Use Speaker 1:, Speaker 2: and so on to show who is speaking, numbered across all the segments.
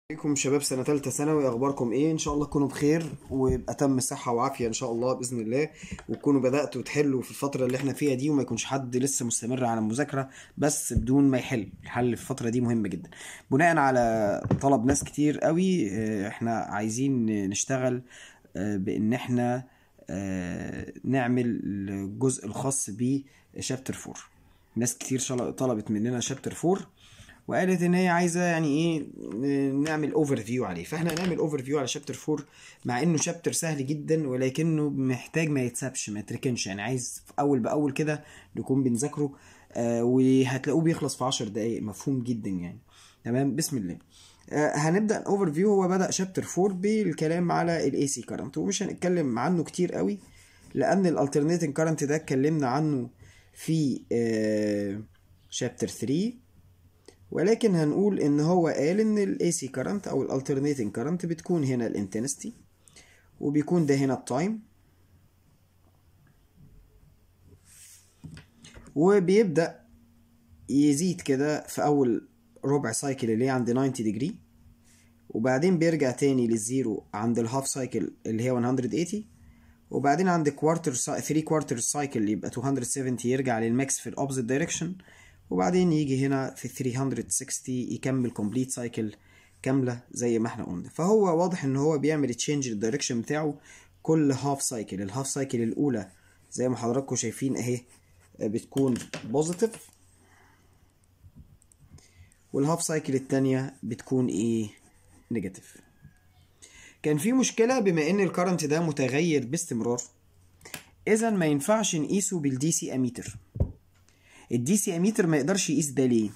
Speaker 1: عليكم شباب سنة تالتة ثانوي أخباركم إيه؟ إن شاء الله تكونوا بخير ويبقى تم صحة وعافية إن شاء الله بإذن الله وتكونوا بدأتوا تحلوا في الفترة اللي إحنا فيها دي وما يكونش حد لسه مستمر على المذاكرة بس بدون ما يحل الحل في الفترة دي مهم جدا بناء على طلب ناس كتير قوي آه، إحنا عايزين نشتغل آه، بإن إحنا آه، نعمل الجزء الخاص بشابتر 4 ناس كتير شل- طلبت مننا شابتر 4 وقالت ان هي عايزه يعني ايه نعمل اوفر فيو عليه فاحنا هنعمل اوفر فيو على شابتر 4 مع انه شابتر سهل جدا ولكنه محتاج ما يتسابش ما يتركنش يعني عايز اول باول كده نكون بنذاكره آه وهتلاقوه بيخلص في 10 دقائق مفهوم جدا يعني تمام بسم الله آه هنبدا اوفر فيو هو بدا شابتر 4 بالكلام على الاي سي كارنت ومش هنتكلم عنه كتير قوي لان الالترنيتنج كارنت ده اتكلمنا عنه في شابتر 3 ولكن هنقول ان هو قال ان ال AC current او ال alternating current بتكون هنا ال intensity وبيكون ده هنا التايم وبيبدأ يزيد كده في اول ربع سايكل اللي هي عند 90 ديجري وبعدين بيرجع تاني للزيرو عند الهاف سايكل اللي هي 180 وبعدين عند كوارتر 3 كوارتر سايكل يبقى 270 يرجع للماكس في الاوبزيت دايركشن وبعدين يجي هنا في 360 يكمل كومبليت سايكل كامله زي ما احنا قلنا فهو واضح ان هو بيعمل تشينج للدايركشن بتاعه كل هاف سايكل الهاف سايكل الاولى زي ما حضراتكم شايفين اهي بتكون بوزيتيف والهاف سايكل التانية بتكون ايه نيجاتيف كان في مشكلة بما ان الكرنت ده متغير باستمرار اذا ما ينفعش نقيسه بالدي سي اميتر الدي سي اميتر ما يقدرش يقيس ده ليه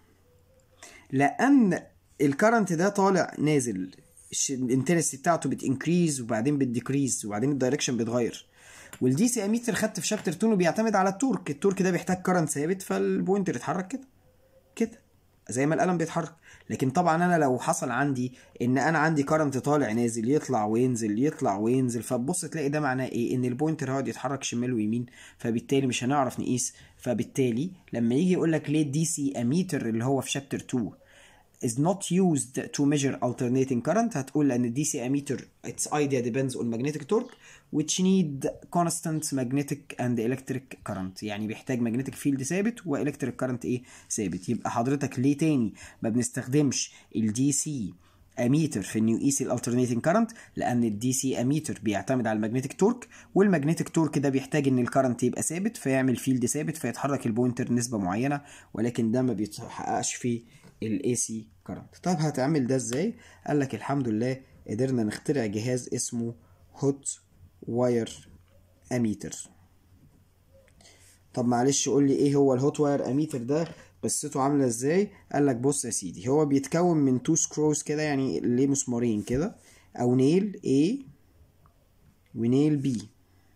Speaker 1: لان الكرنت ده طالع نازل الانتنسي بتاعته بتنكريز وبعدين بتديكريز وبعدين الدايركشن بيتغير والدي سي اميتر خدت في شابتر 2 بيعتمد على التورك التورك ده بيحتاج كرنت ثابت فالبوينتر يتحرك كده كده زي ما القلم بيتحرك لكن طبعا انا لو حصل عندي ان انا عندي كرنت طالع نازل يطلع وينزل يطلع وينزل فتبص تلاقي ده معناه ايه ان البوينتر هيقعد يتحرك شمال ويمين فبالتالي مش هنعرف نقيس فبالتالي لما يجي يقول لك ليه الدي سي اميتر اللي هو في شابتر 2 is not used to measure alternating current هتقول لان الدي سي ammeter its idea depends on magnetic torque which need constant magnetic and electric current يعني بيحتاج magnetic field ثابت والكتريك current ايه ثابت يبقى حضرتك ليه تاني ما بنستخدمش الدي سي اميتر في انه يقيس الالترنيتنج كارنت لان الدي سي اميتر بيعتمد على المagnetic تورك والمagnetic تورك ده بيحتاج ان الكارنت يبقى ثابت فيعمل فيلد ثابت فيتحرك البوينتر نسبه معينه ولكن ده ما بيتحققش في الاي سي كارنت طب هتعمل ده ازاي قال لك الحمد لله قدرنا نخترع جهاز اسمه هوت واير اميتر طب معلش قول لي ايه هو الهوت واير اميتر ده قصته عامله ازاي قال لك بص يا سيدي هو بيتكون من تو سكروز كده يعني ليه مسمارين كده او نيل A ونيل B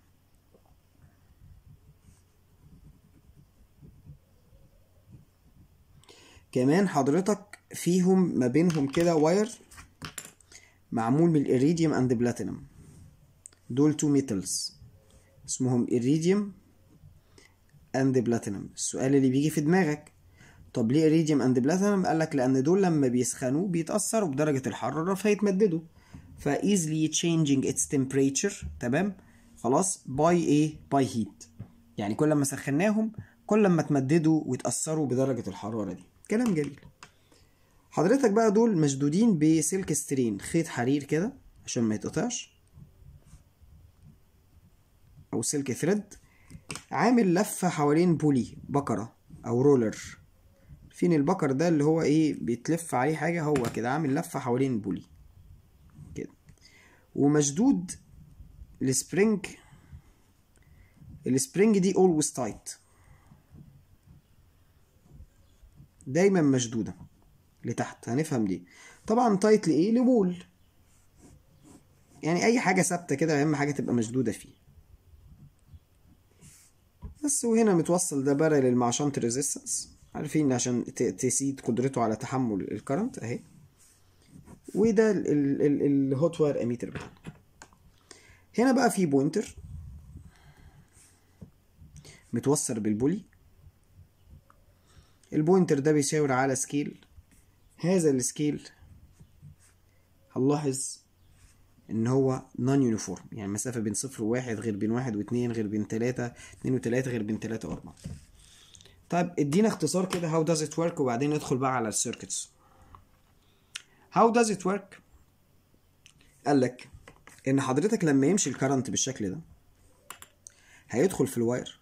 Speaker 1: كمان حضرتك فيهم ما بينهم كده واير معمول من الإيريديوم اند بلاتينم دول تو ميتالز اسمهم إيريديوم اند بلاتينم السؤال اللي بيجي في دماغك طب ليه إيريديوم اند بلاتينم قال لك لأن دول لما بيسخنوا بيتأثروا بدرجة الحرارة فيتمددوا ف easily changing its temperature تمام خلاص by ايه by heat يعني كل ما سخناهم كل ما اتمددوا ويتأثروا بدرجة الحرارة دي كلام جميل حضرتك بقى دول مشدودين بسلك سترين خيط حرير كده عشان ما يتقطعش او سلك ثريد عامل لفة حوالين بولي بكرة او رولر فين البكر ده اللي هو ايه بيتلف عليه حاجة هو كده عامل لفة حوالين بولي كده ومشدود السبرينج السبرينج دي always tight دايما مشدودة لتحت هنفهم ليه طبعا تايت لايه لبول يعني اي حاجة ثابتة كده اهم حاجة تبقى مشدودة فيه بس وهنا متوصل ده بارل مع شنط ريزيستنس عارفين عشان ت- تزيد قدرته على تحمل الكرنت اهي وده الهوت واير اميتر بتاعنا هنا بقى في بوينتر متوصل بالبولي البوينتر ده بيشاور على سكيل هذا السكيل هنلاحظ ان هو نون يونيفورم يعني المسافه بين صفر وواحد غير بين واحد واثنين غير بين ثلاثة اتنين وثلاثة غير بين ثلاثة واربعة طيب ادينا اختصار كده how does it work وبعدين ندخل بقى على السيركتس how does it work قال لك ان حضرتك لما يمشي الكرنت بالشكل ده هيدخل في الواير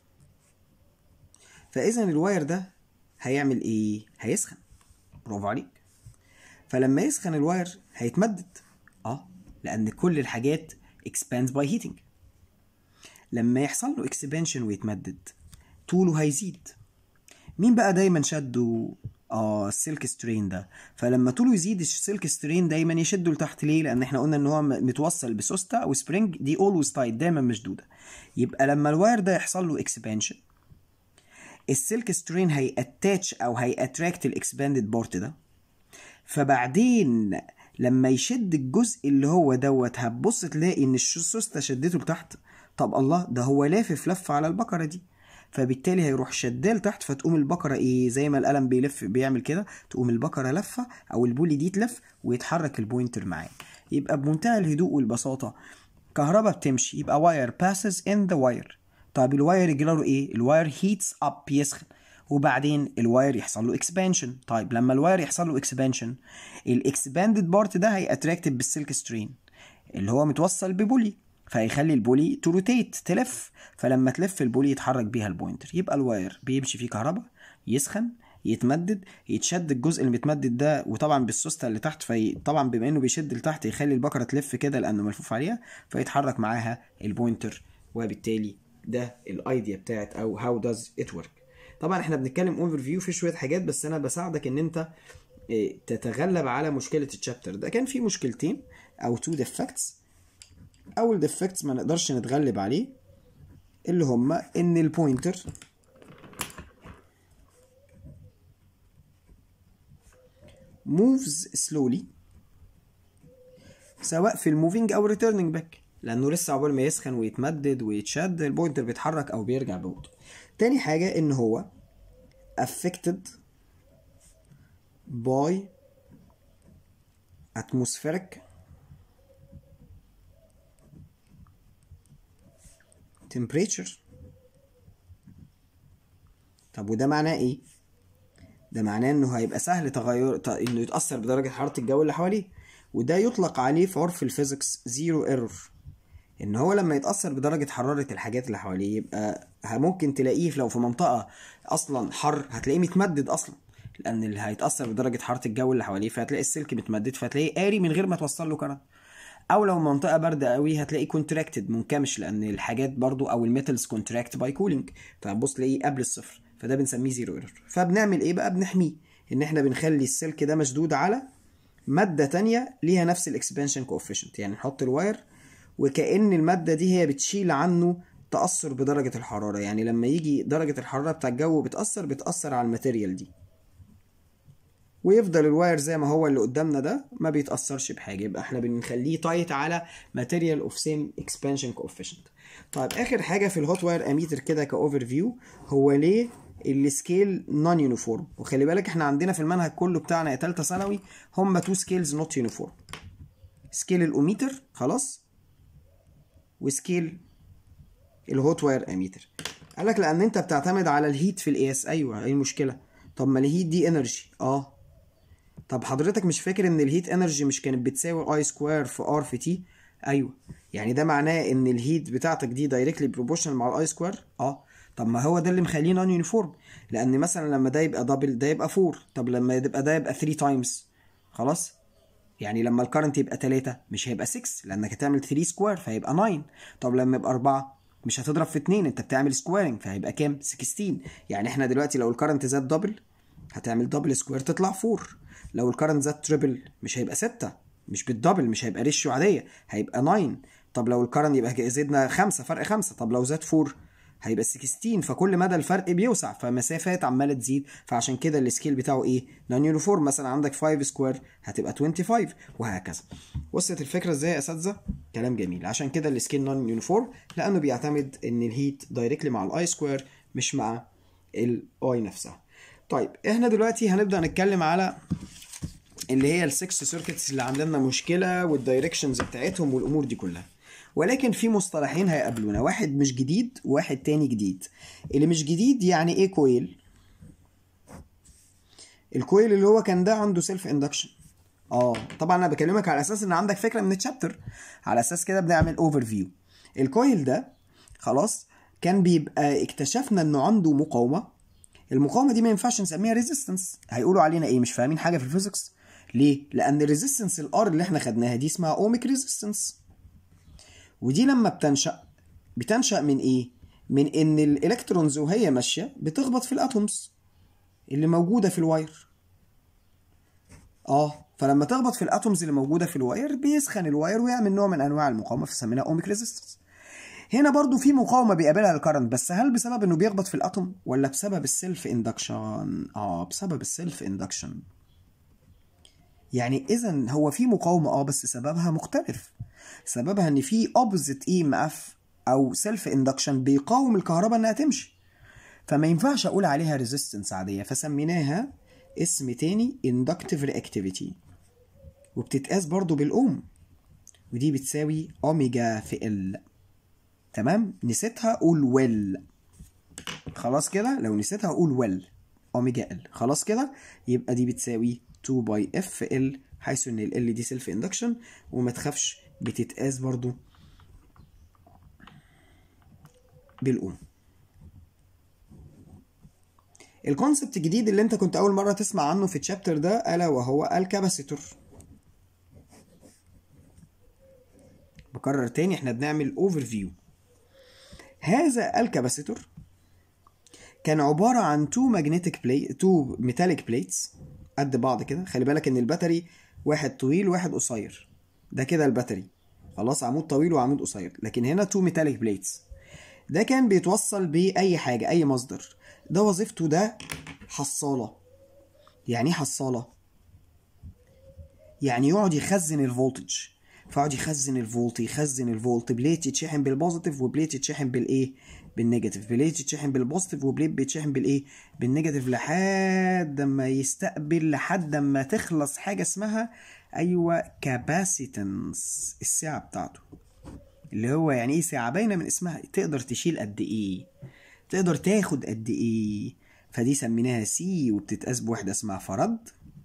Speaker 1: فاذا الواير ده هيعمل ايه هيسخن برافو عليك فلما يسخن الواير هيتمدد اه لان كل الحاجات expands by heating لما يحصل له expansion ويتمدد طوله هيزيد مين بقى دايما شده اه السلك سترين ده فلما طوله يزيد السلك سترين دايما يشده لتحت ليه لان احنا قلنا ان هو متوصل بسوسته او سبرينج دي اولويز تايت دايما مشدوده يبقى لما الواير ده يحصل له اكسبانشن السلك سترين هيأتاتش او هيأتراكت الاكسباندد بارت ده فبعدين لما يشد الجزء اللي هو دوت هتبص تلاقي ان السوسته شدته لتحت طب الله ده هو لافف لفه على البقره دي فبالتالي هيروح شداه لتحت فتقوم البقره ايه زي ما القلم بيلف بيعمل كده تقوم البقره لفه او البولي دي تلف ويتحرك البوينتر معاه يبقى بمنتهى الهدوء والبساطه كهرباء بتمشي يبقى واير passes in the wire طب الواير يجرى ايه الواير heats up يسخن وبعدين الواير يحصل له اكسبانشن طيب لما الواير يحصل له اكسبانشن الاكسباندد بارت ده هيأتراكتد بالسلك سترين اللي هو متوصل ببولي فهيخلي البولي تروتيت تلف فلما تلف البولي يتحرك بيها البوينتر يبقى الواير بيمشي فيه كهرباء يسخن يتمدد يتشد الجزء اللي متمدد ده وطبعا بالسوسته اللي تحت في طبعا بما انه بيشد لتحت يخلي البكره تلف كده لانه ملفوف عليها فيتحرك معاها البوينتر وبالتالي ده الايديا بتاعت او هاو داز ات ورك طبعا احنا بنتكلم اوفر فيو في شويه حاجات بس انا بساعدك ان انت تتغلب على مشكله الشابتر ده كان في مشكلتين او تو ديفكتس اول ديفكتس ما نقدرش نتغلب عليه اللي هما ان البوينتر moves slowly سواء في الموفينج او ريتيرنينج باك لانه لسه عقبال ما يسخن ويتمدد ويتشد البوينتر بيتحرك او بيرجع ببطء تاني حاجه ان هو affected by atmospheric temperature طب وده معناه ايه ده معناه انه هيبقى سهل تغير ت... انه يتاثر بدرجه حراره الجو اللي حواليه وده يطلق عليه في عرف الفيزيكس زيرو ايرور ان هو لما يتاثر بدرجه حراره الحاجات اللي حواليه يبقى ممكن تلاقيه لو في منطقه اصلا حر هتلاقيه متمدد اصلا لان اللي هيتاثر بدرجه حراره الجو اللي حواليه فهتلاقي السلك متمدد فهتلاقيه قاري من غير ما توصل له كرنت او لو منطقه بارده قوي هتلاقي كونتراكتد منكمش لان الحاجات برضو او الميتالز كونتراكت باي كولينج فهتبص تلاقيه قبل الصفر فده بنسميه زيرو ايرور فبنعمل ايه بقى بنحميه ان احنا بنخلي السلك ده مشدود على ماده تانية ليها نفس الاكسبانشن كوفيشنت يعني نحط الواير وكأن المادة دي هي بتشيل عنه تأثر بدرجة الحرارة يعني لما يجي درجة الحرارة بتاع الجو بتأثر بتأثر على الماتيريال دي ويفضل الواير زي ما هو اللي قدامنا ده ما بيتأثرش بحاجة يبقى احنا بنخليه تايت على ماتيريال اوف سيم اكسبانشن كوفيشنت طيب اخر حاجة في الهوت واير اميتر كده كاوفر فيو هو ليه السكيل نون يونيفورم وخلي بالك احنا عندنا في المنهج كله بتاعنا يا تالتة ثانوي هم تو سكيلز نوت يونيفورم سكيل الاوميتر خلاص وسكيل الهوت واير اميتر قال لك لان انت بتعتمد على الهيت في القياس ايوه ايه المشكله طب ما الهيت دي انرجي اه طب حضرتك مش فاكر ان الهيت انرجي مش كانت بتساوي اي سكوير في ار في تي ايوه يعني ده معناه ان الهيت بتاعتك دي دايركتلي بروبورشنال مع الاي سكوير اه طب ما هو ده اللي مخليه نون يونيفورم لان مثلا لما ده يبقى دبل ده يبقى 4 طب لما يبقى ده يبقى 3 تايمز خلاص يعني لما الكرنت يبقى 3 مش هيبقى 6 لانك هتعمل 3 سكوير فهيبقى 9 طب لما يبقى 4 مش هتضرب في 2 انت بتعمل سكويرنج فهيبقى كام 16 يعني احنا دلوقتي لو الكرنت زاد دبل هتعمل دبل سكوير تطلع 4 لو الكرنت زاد تريبل مش هيبقى 6 مش بالدبل مش هيبقى ريشيو عاديه هيبقى 9 طب لو الكرنت يبقى زدنا 5 فرق 5 طب لو زاد 4 هيبقى 16 فكل مدى الفرق بيوسع فمسافات عماله تزيد فعشان كده السكيل بتاعه ايه نون يونيفورم مثلا عندك 5 سكوير هتبقى 25 وهكذا وصلت الفكره ازاي يا اساتذه كلام جميل عشان كده السكيل نون يونيفورم لانه بيعتمد ان الهيت دايركتلي مع الاي سكوير مش مع الاي نفسها طيب احنا دلوقتي هنبدا نتكلم على اللي هي السكس سيركتس اللي عامله لنا مشكله والدايركشنز بتاعتهم والامور دي كلها ولكن في مصطلحين هيقابلونا واحد مش جديد وواحد تاني جديد اللي مش جديد يعني ايه كويل الكويل اللي هو كان ده عنده سيلف اندكشن اه طبعا انا بكلمك على اساس ان عندك فكره من الشابتر على اساس كده بنعمل اوفر فيو الكويل ده خلاص كان بيبقى اكتشفنا انه عنده مقاومه المقاومه دي ما ينفعش نسميها ريزيستنس هيقولوا علينا ايه مش فاهمين حاجه في الفيزيكس ليه لان الريزيستنس الار اللي احنا خدناها دي اسمها اوميك ريزيستنس ودي لما بتنشا بتنشا من ايه من ان الالكترونز وهي ماشيه بتخبط في الاتومز اللي موجوده في الواير اه فلما تخبط في الاتومز اللي موجوده في الواير بيسخن الواير ويعمل نوع من انواع المقاومه فسميناها اوميك ريزيستنس هنا برضو في مقاومه بيقابلها الكرنت بس هل بسبب انه بيخبط في الاتوم ولا بسبب السيلف اندكشن اه بسبب السيلف اندكشن يعني اذا هو في مقاومه اه بس سببها مختلف سببها ان في اوبوزيت اي ام اف او سيلف اندكشن بيقاوم الكهرباء انها تمشي فما ينفعش اقول عليها ريزيستنس عاديه فسميناها اسم تاني inductive reactivity وبتتقاس برضو بالأوم ودي بتساوي أوميجا في ال تمام نسيتها قول ويل خلاص كده لو نسيتها قول ويل أوميجا ال خلاص كده يبقى دي بتساوي 2 باي اف ال حيث ان ال ال دي سيلف اندكشن وما تخافش بتتقاس برضو بالأوم الكونسبت الجديد اللي انت كنت اول مره تسمع عنه في الشابتر ده الا وهو الكاباسيتور بكرر تاني احنا بنعمل اوفر فيو هذا الكاباسيتور كان عبارة عن تو ماجنتيك بلاي تو ميتاليك بليتس قد بعض كده خلي بالك ان الباتري واحد طويل وواحد قصير ده كده الباتري خلاص عمود طويل وعمود قصير لكن هنا تو ميتاليك بليتس ده كان بيتوصل بأي حاجة أي مصدر ده وظيفته ده حصالة يعني ايه حصالة؟ يعني يقعد يخزن الفولتج فيقعد يخزن الفولت يخزن الفولت بليت يتشحن بالبوزيتيف وبليت يتشحن بالايه؟ بالنيجاتيف بليت يتشحن بالبوزيتيف وبليت بيتشحن بالايه؟ بالنيجاتيف لحد ما يستقبل لحد ما تخلص حاجة اسمها ايوه كاباسيتنس الساعة بتاعته اللي هو يعني ايه ساعة باينة من اسمها تقدر تشيل قد ايه تقدر تاخد قد ايه فدي سميناها سي وبتتقاس بوحدة اسمها فرد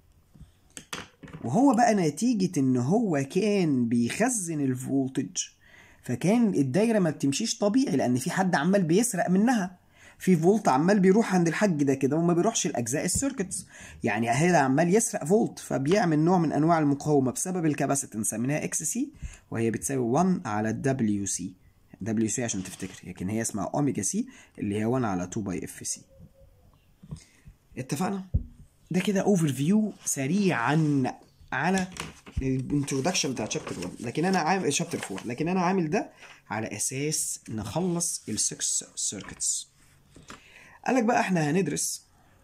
Speaker 1: وهو بقى نتيجة ان هو كان بيخزن الفولتج فكان الدايرة ما بتمشيش طبيعي لان في حد عمال بيسرق منها في فولت عمال بيروح عند الحاج ده كده وما بيروحش الاجزاء السيركتس يعني هذا عمال يسرق فولت فبيعمل نوع من انواع المقاومه بسبب الكاباسيتنس سميناها اكس سي وهي بتساوي 1 على دبليو سي دبليو سي عشان تفتكر لكن هي اسمها اوميجا سي اللي هي 1 على 2 باي اف سي اتفقنا ده كده اوفر فيو سريعا على الانترودكشن بتاع شابتر 1 لكن انا عامل شابتر 4 لكن انا عامل ده على اساس نخلص السكس سيركتس قالك بقى احنا هندرس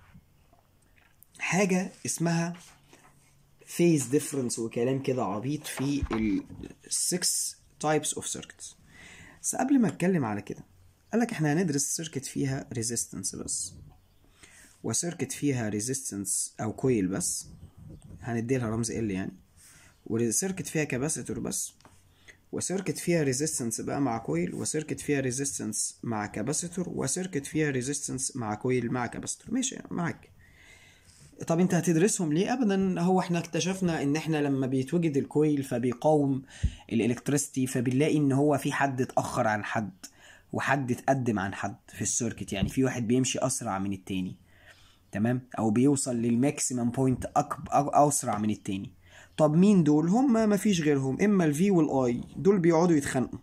Speaker 1: حاجة اسمها phase difference وكلام كده عبيط في ال 6 types of circuits بس قبل ما اتكلم على كده قالك احنا هندرس سيركت فيها resistance بس وسيركت فيها resistance او كويل بس هنديلها رمز ال يعني وسيركت فيها كاباسيتور بس وسيركت فيها ريزيستنس بقى مع كويل وسيركت فيها ريزيستنس مع كاباسيتور وسيركت فيها ريزيستنس مع كويل مع كاباسيتور ماشي معاك طب انت هتدرسهم ليه ابدا هو احنا اكتشفنا ان احنا لما بيتوجد الكويل فبيقاوم الالكتريستي فبنلاقي ان هو في حد اتاخر عن حد وحد اتقدم عن حد في السيركت يعني في واحد بيمشي اسرع من التاني تمام او بيوصل للماكسيمم بوينت اكبر اسرع من التاني طب مين دول هم مفيش غيرهم اما الفي والاي دول بيقعدوا يتخانقوا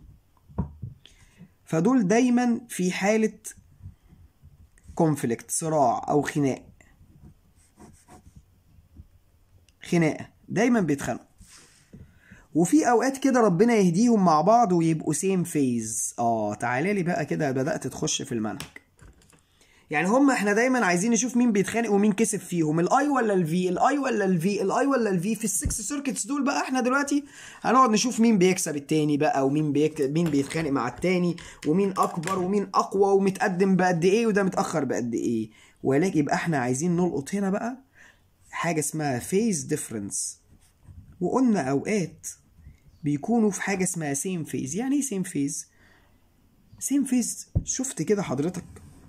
Speaker 1: فدول دايما في حالة كونفليكت صراع او خناق خناقة دايما بيتخانقوا وفي اوقات كده ربنا يهديهم مع بعض ويبقوا سيم فيز اه تعالى لي بقى كده بدأت تخش في المنهج يعني هم احنا دايما عايزين نشوف مين بيتخانق ومين كسب فيهم الاي ولا الفي الاي ولا الفي الاي ولا الفي في السكس سيركتس دول بقى احنا دلوقتي هنقعد نشوف مين بيكسب التاني بقى ومين بيك... مين بيتخانق مع التاني ومين اكبر ومين اقوى ومتقدم بقد ايه وده متاخر بقد ايه ولكن يبقى احنا عايزين نلقط هنا بقى حاجة اسمها phase difference وقلنا أوقات بيكونوا في حاجة اسمها same phase يعني ايه same phase؟ same phase شفت كده حضرتك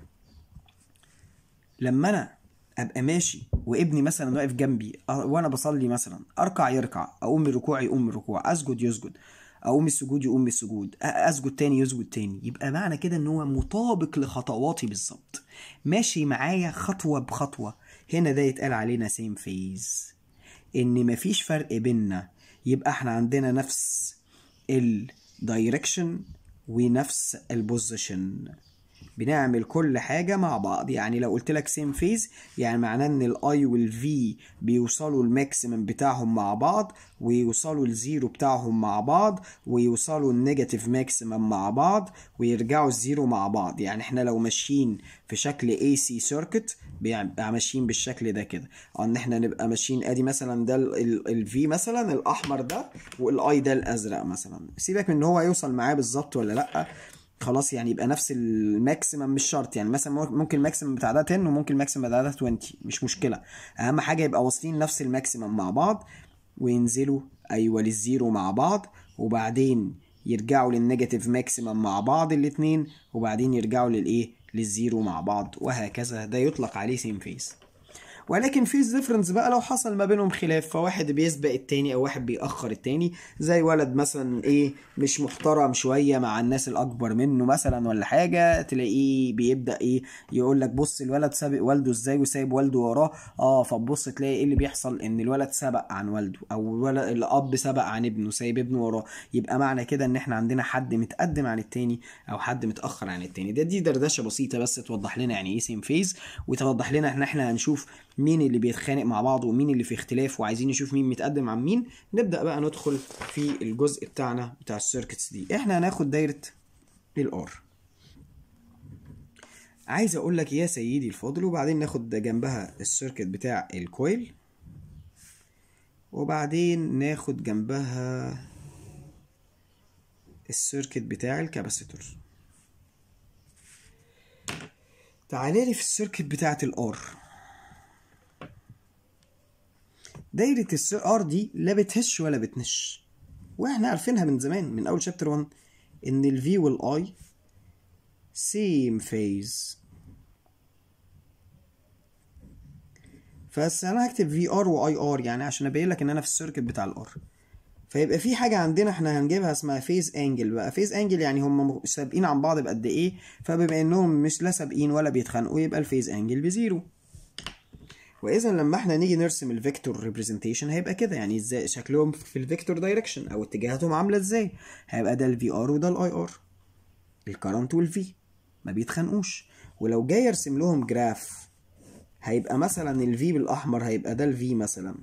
Speaker 1: لما أنا أبقى ماشي وابني مثلا واقف جنبي أ- وأنا بصلي مثلا أركع يركع أقوم من الركوع يقوم من الركوع أسجد يسجد أقوم من السجود يقوم من السجود أ- أسجد تاني يسجد تاني يبقى معنى كده إن هو مطابق لخطواتي بالظبط ماشي معايا خطوة بخطوة هنا ده يتقال علينا same phase ان مفيش فرق بيننا يبقى احنا عندنا نفس الدايركشن ونفس البوزيشن بنعمل كل حاجة مع بعض يعني لو قلت لك سيم فيز يعني معناه ان الاي والفي بيوصلوا الماكسيمم بتاعهم مع بعض ويوصلوا الزيرو بتاعهم مع بعض ويوصلوا النيجاتيف ماكسيمم مع بعض ويرجعوا الزيرو مع بعض يعني احنا لو ماشيين في شكل اي سي سيركت بيبقى ماشيين بالشكل ده كده او ان احنا نبقى ماشيين ادي مثلا ده الفي مثلا الاحمر ده والاي ده الازرق مثلا سيبك من ان هو يوصل معاه بالظبط ولا لا خلاص يعني يبقى نفس الماكسيمم مش شرط يعني مثلا ممكن الماكسيمم بتاع ده 10 وممكن الماكسيمم بتاع ده 20 مش مشكله اهم حاجه يبقى واصلين نفس الماكسيمم مع بعض وينزلوا ايوه للزيرو مع بعض وبعدين يرجعوا للنيجاتيف ماكسيمم مع بعض الاتنين وبعدين يرجعوا للايه للزيرو مع بعض وهكذا ده يطلق عليه سيم فيس ولكن فيز ديفرنس بقى لو حصل ما بينهم خلاف فواحد بيسبق التاني او واحد بيأخر التاني زي ولد مثلا ايه مش محترم شويه مع الناس الاكبر منه مثلا ولا حاجه تلاقيه بيبدا ايه يقول لك بص الولد سابق والده ازاي وسايب والده وراه اه فتبص تلاقي ايه اللي بيحصل ان الولد سبق عن والده او الولد الاب سبق عن ابنه سايب ابنه وراه يبقى معنى كده ان احنا عندنا حد متقدم عن التاني او حد متاخر عن التاني ده دي دردشه بسيطه بس توضح لنا يعني ايه سيم فيز وتوضح لنا ان احنا هنشوف مين اللي بيتخانق مع بعض ومين اللي في اختلاف وعايزين نشوف مين متقدم عن مين نبدا بقى ندخل في الجزء بتاعنا بتاع السيركتس دي احنا هناخد دايره الار عايز اقول لك يا سيدي الفاضل وبعدين ناخد جنبها السيركت بتاع الكويل وبعدين ناخد جنبها السيركت بتاع الكاباسيتور تعالى لي في السيركت بتاعه الار دايرة الار دي لا بتهش ولا بتنش واحنا عارفينها من زمان من اول شابتر 1 ان الفي والاي سيم فيز بس انا هكتب في ار واي ار يعني عشان ابين لك ان انا في السيركت بتاع الار فيبقى في حاجه عندنا احنا هنجيبها اسمها فيز انجل بقى فيز انجل يعني هم سابقين عن بعض بقد ايه فبما انهم مش لا سابقين ولا بيتخانقوا يبقى الفيز انجل بزيرو واذا لما احنا نيجي نرسم الفيكتور ريبريزنتيشن هيبقى كده يعني ازاي شكلهم في الفيكتور دايركشن او اتجاهاتهم عامله ازاي هيبقى ده الفي ار وده الاي ار الكرنت والفي ما بيتخانقوش ولو جاي ارسم لهم جراف هيبقى مثلا الفي بالاحمر هيبقى ده الفي مثلا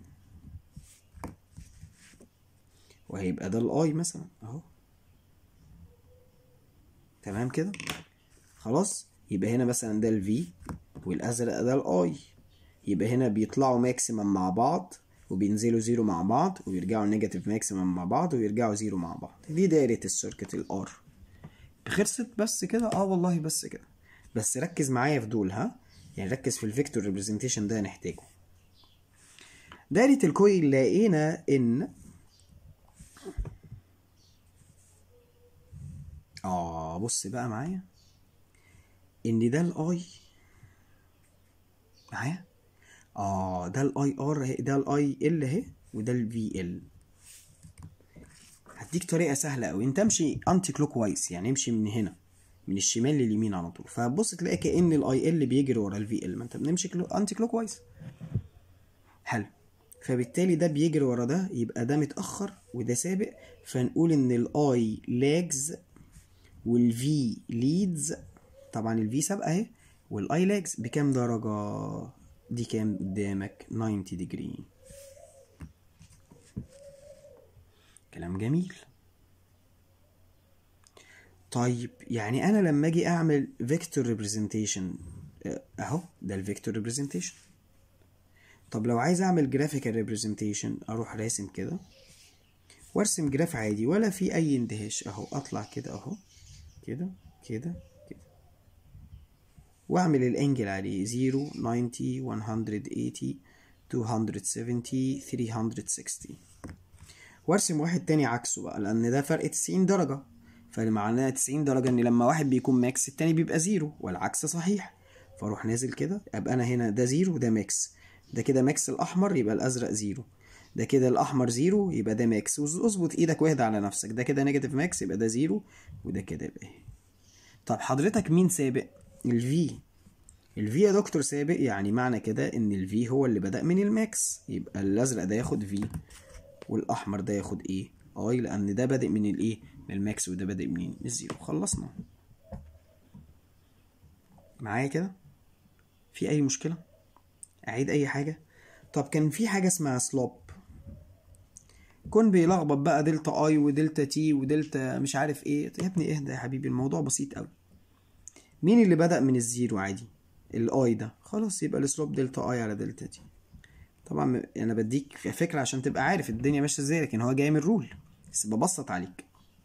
Speaker 1: وهيبقى ده الاي مثلا اهو تمام كده خلاص يبقى هنا مثلا ده الفي والازرق ده الاي يبقى هنا بيطلعوا ماكسيمم مع بعض وبينزلوا زيرو مع بعض ويرجعوا نيجاتيف ماكسيمم مع بعض ويرجعوا زيرو مع بعض دي دايرة السيركت الار خلصت بس كده اه والله بس كده بس ركز معايا في دول ها يعني ركز في الفيكتور ريبريزنتيشن ده هنحتاجه دايرة الكويل لقينا ان اه بص بقى معايا ان ده الاي معايا اه ده الاي ار ده الاي ال اهي وده الفي ال هديك طريقه سهله قوي انت امشي انتي كلوك وايز يعني امشي من هنا من الشمال لليمين على طول فبص تلاقي كان الاي ال بيجري ورا الفي ال ما انت بنمشي كلو انتي كلوك وايز حلو فبالتالي ده بيجري ورا ده يبقى ده متاخر وده سابق فنقول ان الاي لاجز والفي ليدز طبعا الفي سابقه اهي والاي لاجز بكام درجه دي كام قدامك 90 ديجري كلام جميل طيب يعني انا لما اجي اعمل فيكتور ريبريزنتيشن اهو ده الفيكتور ريبريزنتيشن طب لو عايز اعمل جرافيكال ريبريزنتيشن اروح راسم كده وارسم جراف عادي ولا في اي اندهاش اهو اطلع كده اهو كده كده كده واعمل الانجل عليه 0 90 180 270 360 وارسم واحد تاني عكسه بقى لان ده فرق 90 درجة فمعناه 90 درجة ان لما واحد بيكون ماكس التاني بيبقى زيرو والعكس صحيح فاروح نازل كده ابقى انا هنا ده زيرو وده ماكس ده كده ماكس الاحمر يبقى الازرق زيرو ده كده الاحمر زيرو يبقى ده ماكس واظبط ايدك واهدى على نفسك ده كده نيجاتيف ماكس يبقى ده زيرو وده كده يبقى ايه طب حضرتك مين سابق الفي الفي يا دكتور سابق يعني معنى كده ان الفي هو اللي بدأ من الماكس يبقى الازرق ده ياخد في والاحمر ده ياخد ايه اي لان ده بادئ من الايه من الماكس وده بادئ منين من الزيرو خلصنا معايا كده في اي مشكله اعيد اي حاجه طب كان في حاجه اسمها سلوب كون بيلخبط بقى دلتا اي ودلتا تي ودلتا مش عارف ايه يا ابني اهدى يا حبيبي الموضوع بسيط قوي مين اللي بدأ من الزيرو عادي الاي ده خلاص يبقى السلوب دلتا اي على دلتا تي طبعا انا بديك فكره عشان تبقى عارف الدنيا ماشيه ازاي لكن هو جاي من رول بس ببسط عليك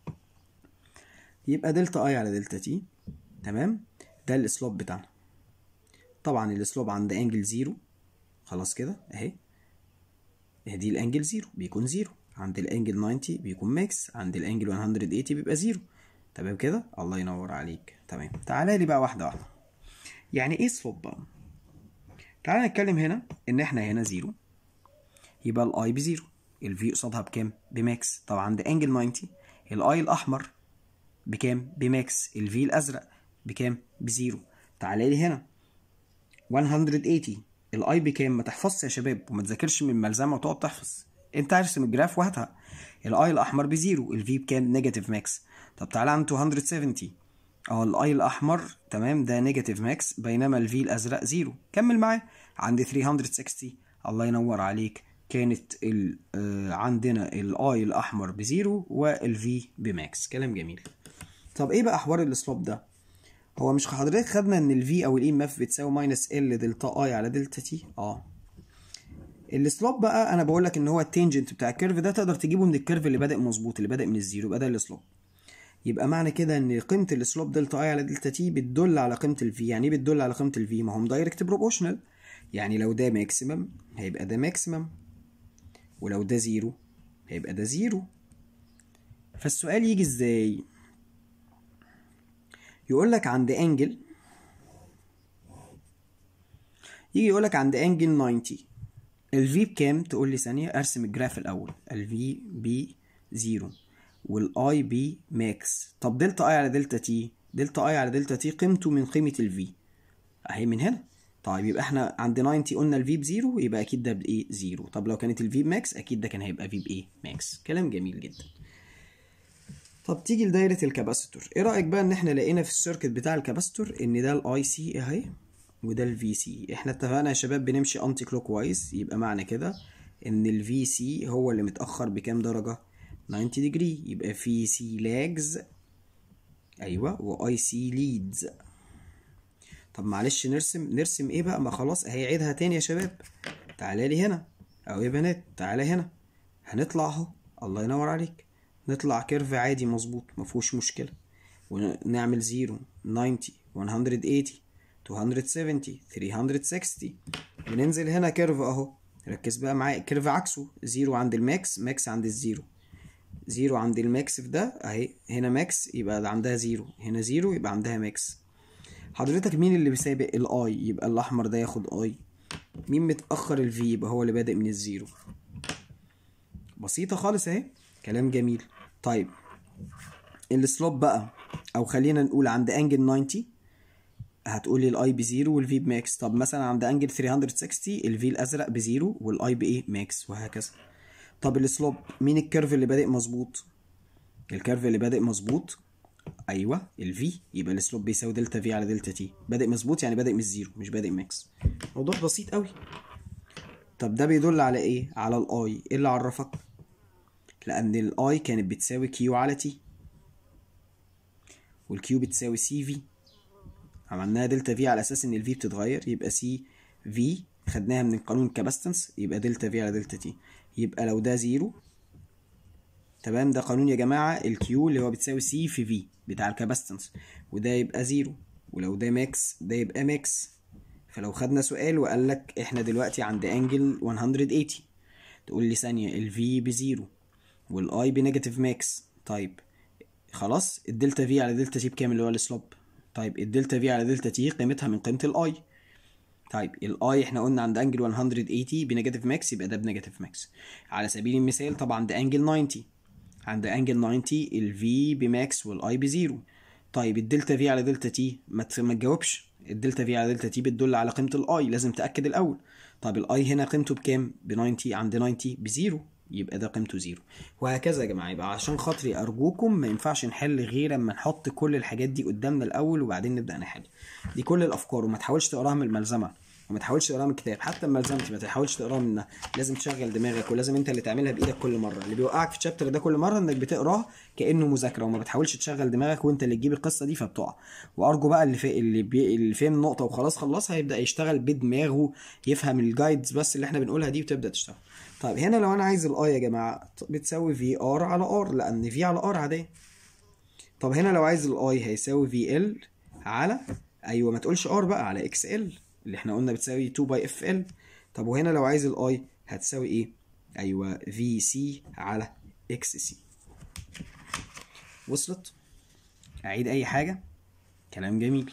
Speaker 1: يبقى دلتا اي على دلتا تي تمام ده السلوب بتاعنا طبعا السلوب عند انجل زيرو خلاص كده اهي دي الانجل زيرو بيكون زيرو عند الانجل 90 بيكون ماكس عند الانجل 180 بيبقى زيرو تمام كده الله ينور عليك تمام تعالى لي بقى واحده واحده يعني ايه سلوب بقى تعالى نتكلم هنا ان احنا هنا زيرو يبقى الاي بزيرو الفي قصادها بكام بماكس طبعا عند انجل 90 الاي الاحمر بكام بماكس الفي الازرق بكام بزيرو تعالى لي هنا 180 الاي بكام ما تحفظش يا شباب وما تذاكرش من الملزمه وتقعد تحفظ انت ارسم الجراف وهاتها الاي الاحمر بزيرو الفي بكام نيجاتيف ماكس طب تعالى عند 270 اه الاي الاحمر تمام ده نيجاتيف ماكس بينما الفي الازرق زيرو كمل معايا عند 360 الله ينور عليك كانت ال آه عندنا الاي الاحمر بزيرو والفي بماكس كلام جميل طب ايه بقى حوار السلوب ده هو مش حضرتك خدنا ان الفي او الاي ماف بتساوي ماينس ال دلتا اي على دلتا تي اه السلوب بقى انا بقول لك ان هو التنجنت بتاع الكيرف ده تقدر تجيبه من الكيرف اللي بادئ مظبوط اللي بادئ من الزيرو يبقى ده السلوب يبقى معنى كده ان قيمه السلوب دلتا اي على دلتا تي بتدل على قيمه الفي يعني ايه بتدل على قيمه الفي ما هم دايركت بروبوشنال يعني لو ده ماكسيمم هيبقى ده ماكسيمم ولو ده زيرو هيبقى ده زيرو فالسؤال يجي ازاي يقول لك عند انجل يجي يقول لك عند انجل 90 الفي بكام تقول لي ثانيه ارسم الجراف الاول الفي بي زيرو والاي بي ماكس طب دلتا اي على دلتا تي دلتا اي على دلتا تي قيمته من قيمه الفي اهي من هنا طيب يبقى احنا عند 90 قلنا الفي بزيرو يبقى اكيد ده بايه زيرو طب لو كانت الفي بماكس اكيد ده كان هيبقى في بايه ماكس كلام جميل جدا طب تيجي لدايره الكاباسيتور ايه رايك بقى ان احنا لقينا في السيركت بتاع الكاباسيتور ان ده الاي سي اهي وده الفي سي احنا اتفقنا يا شباب بنمشي انتي كلوك وايز يبقى معنى كده ان الفي سي هو اللي متاخر بكام درجه 90 ديجري يبقى في سي لاجز ايوه واي سي ليدز طب معلش نرسم نرسم ايه بقى ما خلاص اهي عيدها تاني يا شباب تعالى لي هنا او يا بنات تعالى هنا هنطلع اهو الله ينور عليك نطلع كيرف عادي مظبوط مفهوش مشكله ونعمل زيرو 90 180 270 360 وننزل هنا كيرف اهو ركز بقى معايا كيرف عكسه زيرو عند الماكس ماكس عند الزيرو زيرو عند الماكس في ده اهي هنا ماكس يبقى عندها زيرو هنا زيرو يبقى عندها ماكس حضرتك مين اللي بيسابق الاي يبقى الاحمر ده ياخد اي مين متاخر الفي يبقى هو اللي بادئ من الزيرو بسيطه خالص اهي كلام جميل طيب السلوب بقى او خلينا نقول عند انجل 90 هتقولي الاي بزيرو والفي بماكس طب مثلا عند انجل 360 الفي الازرق بزيرو والاي بايه ماكس وهكذا طب السلوب مين الكيرف اللي بادئ مظبوط الكيرف اللي بادئ مظبوط ايوه الفي يبقى السلوب بيساوي دلتا في على دلتا تي بادئ مظبوط يعني بادئ من الزيرو مش بادئ ماكس موضوع بسيط قوي طب ده بيدل على ايه على الاي ايه اللي عرفك لان الاي كانت بتساوي كيو على تي والكيو بتساوي سي في عملناها دلتا في على اساس ان الفي بتتغير يبقى سي في خدناها من قانون الكاباستنس يبقى دلتا في على دلتا تي يبقى لو ده زيرو تمام ده قانون يا جماعه الكيو اللي هو بتساوي سي في في بتاع الكاباستنس وده يبقى زيرو ولو ده ماكس ده يبقى ماكس فلو خدنا سؤال وقال لك احنا دلوقتي عند انجل 180 تقول لي ثانيه الفي بزيرو والاي بنيجاتيف ماكس طيب خلاص الدلتا في على دلتا تي بكام اللي هو السلوب طيب الدلتا في على دلتا تي قيمتها من قيمه الاي طيب الاي احنا قلنا عند انجل 180 بنيجاتيف ماكس يبقى ده بنيجاتيف ماكس على سبيل المثال طبعا ده انجل 90 عند انجل 90 الفي بماكس والاي بزيرو طيب الدلتا في على دلتا تي ما ما تجاوبش الدلتا في على دلتا تي بتدل على قيمه الاي لازم تاكد الاول طيب الاي هنا قيمته بكام ب 90 عند 90 بزيرو يبقى ده قيمته زيرو وهكذا يا جماعه يبقى عشان خاطري ارجوكم ما ينفعش نحل غير اما نحط كل الحاجات دي قدامنا الاول وبعدين نبدا نحل دي كل الافكار وما تحاولش تقراها من الملزمه وما تحاولش تقراها من الكتاب حتى الملزمتي ما تحاولش تقراها منها لازم تشغل دماغك ولازم انت اللي تعملها بايدك كل مره اللي بيوقعك في الشابتر ده كل مره انك بتقراه كانه مذاكره وما بتحاولش تشغل دماغك وانت اللي تجيب القصه دي فبتقع وارجو بقى اللي في اللي, بي... اللي فهم النقطه وخلاص خلصها هيبدا يشتغل بدماغه يفهم الجايدز بس اللي احنا بنقولها دي وتبدا تشتغل طيب هنا لو انا عايز الاي يا جماعه بتساوي في ار على ار لان في على ار عاديه طب هنا لو عايز الاي هيساوي في ال على ايوه ما تقولش ار بقى على اكس ال اللي احنا قلنا بتساوي 2 باي اف ال طب وهنا لو عايز الاي هتساوي ايه ايوه في سي على اكس سي وصلت اعيد اي حاجه كلام جميل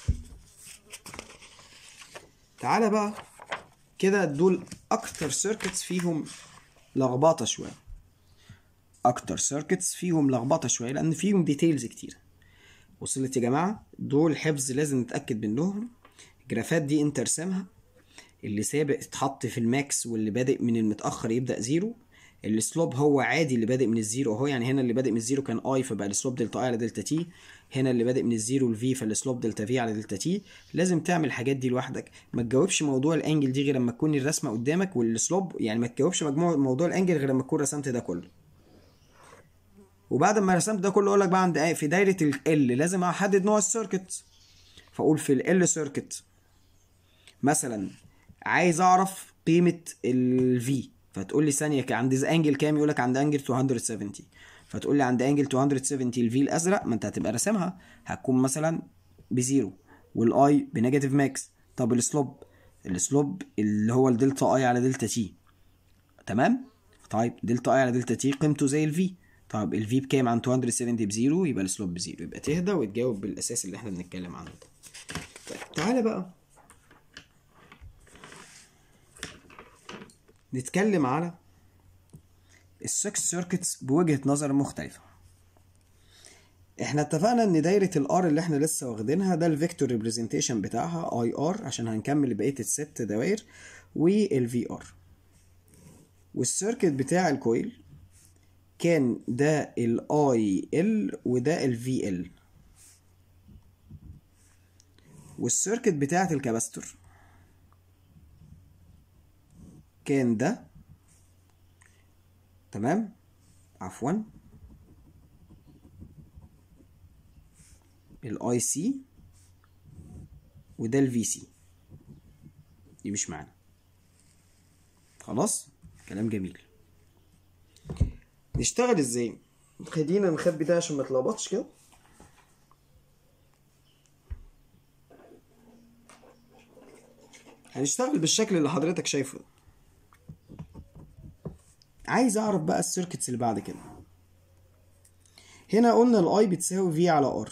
Speaker 1: تعالى بقى كده دول اكتر سيركتس فيهم لخبطه شويه اكتر سيركتس فيهم لخبطه شويه لان فيهم ديتيلز كتير وصلت يا جماعه دول حفظ لازم نتاكد منهم الجرافات دي انت ارسمها اللي سابق اتحط في الماكس واللي بادئ من المتاخر يبدا زيرو السلوب هو عادي اللي بادئ من الزيرو اهو يعني هنا اللي بادئ من الزيرو كان اي فبقى السلوب دلتا اي على دلتا تي هنا اللي بادئ من الزيرو الفي فالسلوب دلتا في على دلتا تي لازم تعمل الحاجات دي لوحدك ما تجاوبش موضوع الانجل دي غير لما تكون الرسمه قدامك والسلوب يعني ما تجاوبش مجموع موضوع الانجل غير لما تكون رسمت ده كله وبعد ما رسمت ده كله اقول لك بقى عند في دايره ال لازم احدد نوع السيركت فاقول في ال سيركت مثلا عايز اعرف قيمه الفي فتقول لي ثانيه عند انجل كام يقول لك عند انجل 270 فتقول لي عند انجل 270 الفي الازرق ما انت هتبقى راسمها هتكون مثلا بزيرو والاي بنيجاتيف ماكس طب السلوب السلوب اللي هو الدلتا اي على دلتا تي تمام طيب دلتا اي على دلتا تي قيمته زي الفي طيب الفي بكام عن 270 بزيرو يبقى السلوب بزيرو يبقى تهدى وتجاوب بالاساس اللي احنا بنتكلم عنه ده طيب تعالى بقى نتكلم على السكس سيركتس بوجهة نظر مختلفة احنا اتفقنا ان دايرة الار اللي احنا لسه واخدينها ده الفيكتور ريبريزنتيشن بتاعها اي ار عشان هنكمل بقية الست دوائر والفي ار والسيركت بتاع الكويل كان ده الاي ال وده الفي ال والسيركت بتاعة الكاباستور كان ده تمام عفوا الاي سي وده الفي سي دي مش معانا خلاص كلام جميل نشتغل ازاي خلينا نخبي ده عشان ما تلخبطش كده هنشتغل بالشكل اللي حضرتك شايفه عايز اعرف بقى السيركتس اللي بعد كده هنا قلنا الاي بتساوي في على ار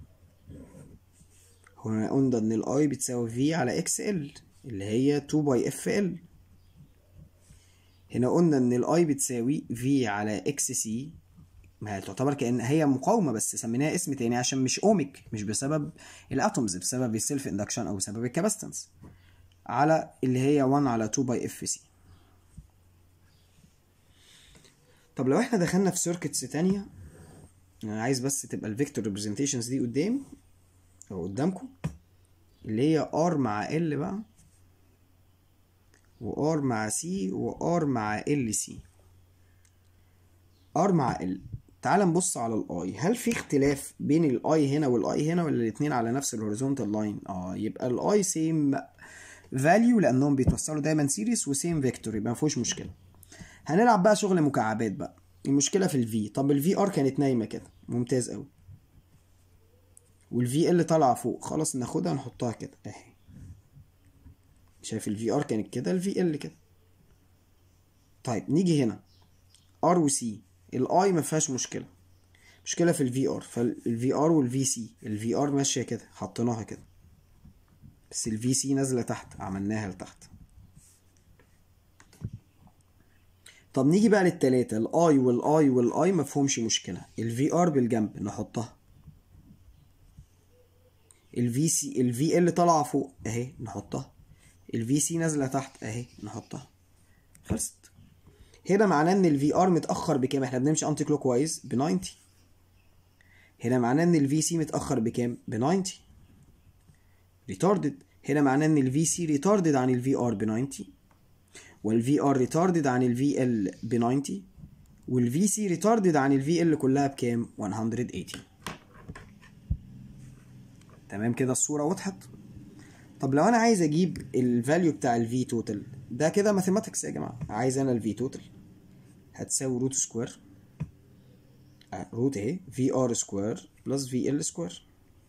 Speaker 1: هنا قلنا ان الاي بتساوي في على اكس ال اللي هي 2 باي اف ال هنا قلنا ان الاي بتساوي في على اكس سي ما هي تعتبر كأن هي مقاومة بس سميناها اسم تاني عشان مش اوميك مش بسبب الاتومز بسبب السيلف اندكشن او بسبب الكاباستنس على اللي هي 1 على 2 باي اف سي طب لو احنا دخلنا في سيركتس تانية انا عايز بس تبقى الفيكتور ريبريزنتيشنز دي قدام او قدامكم اللي هي ار مع ال بقى وار مع سي وار مع ال سي ار مع ال تعال نبص على الاي هل في اختلاف بين الاي هنا والاي هنا ولا الاتنين على نفس الهوريزونتال لاين اه يبقى الاي سيم فاليو لانهم بيتوصلوا دايما سيريس وسيم فيكتور يبقى ما فيهوش مشكله هنلعب بقى شغل مكعبات بقى المشكله في الفي طب الفي ار كانت نايمه كده ممتاز قوي والفي اللي طالعه فوق خلاص ناخدها نحطها كده اهي شايف الفي ار كانت كده الفي ال كده طيب نيجي هنا ار وسي الاي ما فيهاش مشكله مشكله في الفي ار فالفي ار والفي سي الفي ار ماشيه كده حطيناها كده بس الفي سي نازله تحت عملناها لتحت طب نيجي بقى للتلاتة الاي والاي والاي ما فيهمش مشكله الفي ار بالجنب نحطها الفي سي الفي ال طالعه فوق اهي نحطها الفي سي نازله تحت اهي نحطها خلصت هنا معناه ان الفي ار متاخر بكام احنا بنمشي انتي كلوك وايز ب 90 هنا معناه ان الفي سي متاخر بكام ب 90 ريتاردد هنا معناه ان الفي سي ريتاردد عن الفي ار ب 90 والفي ار ريتاردد عن الفي ال ب 90 والفي سي ريتاردد عن الفي ال كلها بكام 180 تمام كده الصوره وضحت طب لو انا عايز اجيب الفاليو بتاع الفي توتال ده كده ماثيماتكس يا جماعه عايز انا الفي توتال هتساوي روت سكوير روت اهي في ار سكوير بلس في ال سكوير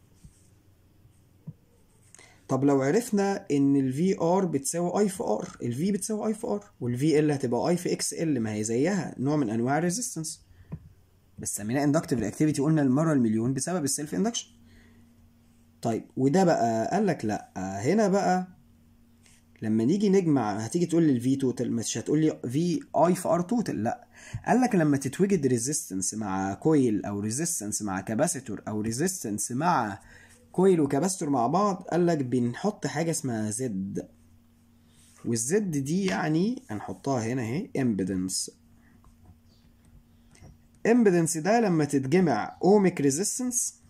Speaker 1: طب لو عرفنا ان الفي ار بتساوي اي في ار الفي بتساوي اي في ار والفي ال هتبقى اي في اكس ال ما هي زيها نوع من انواع الريزيستنس بس سميناه اندكتيف اكتيفيتي قلنا المره المليون بسبب السيلف اندكشن طيب وده بقى قال لك لا هنا بقى لما نيجي نجمع هتيجي تقول لي الفي توتال مش هتقول لي في اي في ار توتال لا قال لك لما تتوجد ريزيستنس مع كويل او ريزيستنس مع كاباسيتور او ريزيستنس مع كويل وكاباسيتور مع بعض قال لك بنحط حاجه اسمها زد والزد دي يعني هنحطها هنا اهي امبيدنس امبيدنس ده لما تتجمع اوميك ريزيستنس